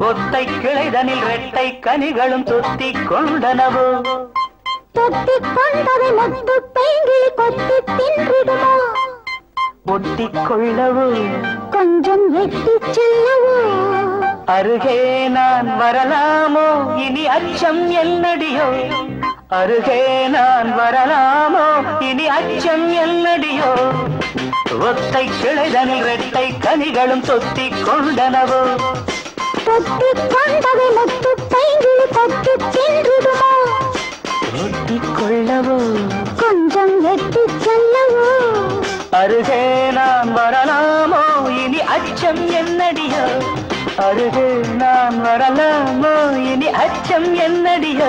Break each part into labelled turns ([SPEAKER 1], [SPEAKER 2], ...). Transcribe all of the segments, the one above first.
[SPEAKER 1] கொத்தை கிளைதனில் ரெட்டை கனிகளும் தொத்திக் கொண்டனவோ
[SPEAKER 2] தொத்திக் கொண்டதை முத்து பைங்கிளி கொத்தி தின்றிடுமோ
[SPEAKER 1] ஒட்டிக் கொள்ளவோ
[SPEAKER 2] கொஞ்சம் எட்டிச் செல்லவோ
[SPEAKER 1] அருகே நான் வரலாமோ இனி அச்சம் என்னடியோ அருகே நான் வரலாமோ இனி அச்சம் என்னடியோ ஒத்தை கிளைதனில் ரெட்டை கனிகளும் தொத்திக் கொண்டனவோ
[SPEAKER 2] தொத்திக் கொண்டதை முத்து பைங்கிளி கொத்தி தின்றிடுமோ
[SPEAKER 1] ஒட்டிக் கொள்ளவோ
[SPEAKER 2] கொஞ்சம் எட்டிச் செல்லவோ
[SPEAKER 1] அருகே நான் வரலாமோ இனி அச்சம் என்னடியோ அருகே நான் வரலாமோ இனி அச்சம் என்னடியோ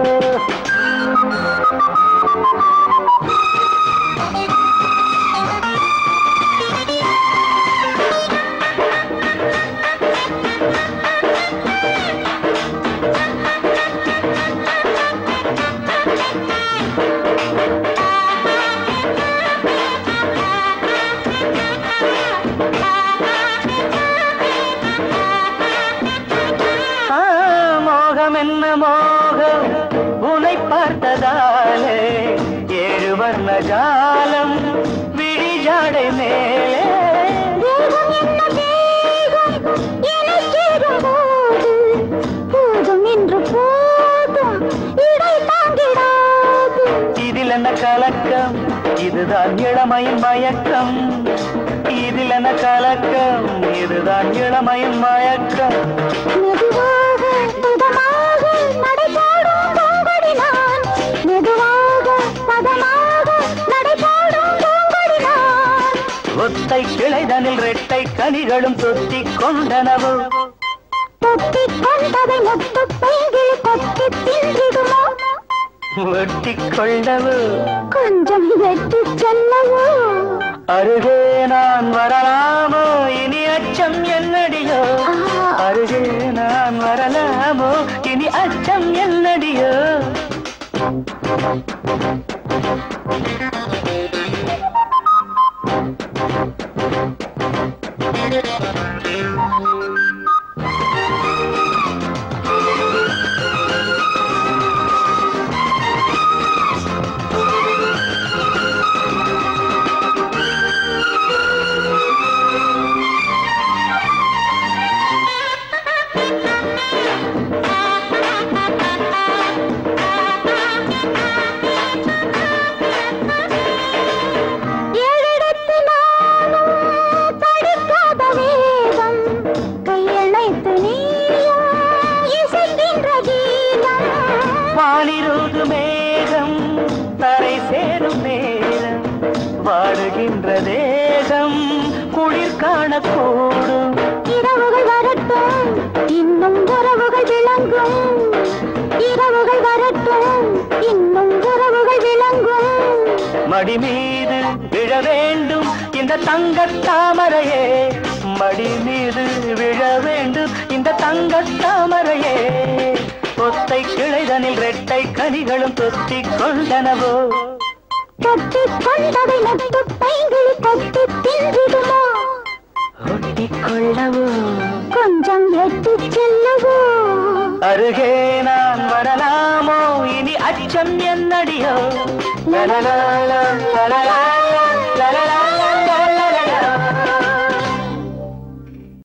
[SPEAKER 1] ஆ, மோகம் என்ன மோகம் உனை பார்த்ததாலே ஏழு வர்ண ஜாலம் விழிஜாடை மேலே
[SPEAKER 2] வேகம் என்ன வேகம் எனச் சேரும்போது போதும் என்று போதும் இடை தாங்கிடாது
[SPEAKER 1] இதில் என்ன கலக்கம் இதுதான் இளமையின் மயக்கம் இதில் என்ன கலக்கம் இதுதான் இளமையின் மயக்கம்
[SPEAKER 2] மெதுவாக பதமாக நடைபோடும் பூங்கொடி நான் மெதுவாக பதமாக நடைபோடும் பூங்கொடி நான்
[SPEAKER 1] ஒத்தை கிளைதனில் ரெட்டை கனிகளும் தொத்திக் கொண்டனவோ
[SPEAKER 2] தொத்திக் கொண்டதை முத்து பைங்கில் கொத்தி தின்றிடுமோ
[SPEAKER 1] வெட்டிக் கொள்ளவோ
[SPEAKER 2] கொஞ்சம் வெட்டிச் செல்லவோ
[SPEAKER 1] அருகே நான் வரலாமோ இனி அச்சம் என்னடியோ அருகே நான் வரலாமோ இனி அச்சம் என்னடியோ
[SPEAKER 2] ஏழெடுத்து நானும் படிக்காத வேதம் கையணைத்து நீயும் இசைக்கின்ற கீதம்
[SPEAKER 1] வானிருது மேகம் தரை சேரும் நேரம் வாடுகின்ற தேகம் குளிர் காணக்கூடும்
[SPEAKER 2] இரவுகள் வரட்டும் இன்னும் உறவுகள் விளங்கும் இரவுகள் வரட்டும் இன்னும் உறவுகள் விளங்கும்
[SPEAKER 1] மடி மீது விழ வேண்டும் இந்த தங்கத் தாமரையே மடி மீது விழ வேண்டும் இந்த தங்கத் தாமரையே ஒத்தை கிளைதனில் ரெட்டை கனிகளும் தொத்திக் கொண்டனவோ
[SPEAKER 2] தொத்திக் கொண்டதை முத்து பைங்கிளி கொத்தி தின்றிடுமோ
[SPEAKER 1] ஒட்டிக் கொள்ளவோ
[SPEAKER 2] கொஞ்சம் எட்டிச் செல்லவோ
[SPEAKER 1] அருகே நான் வரலாமோ இனி அச்சம் என்னடியோ லலலாலா, லலலா,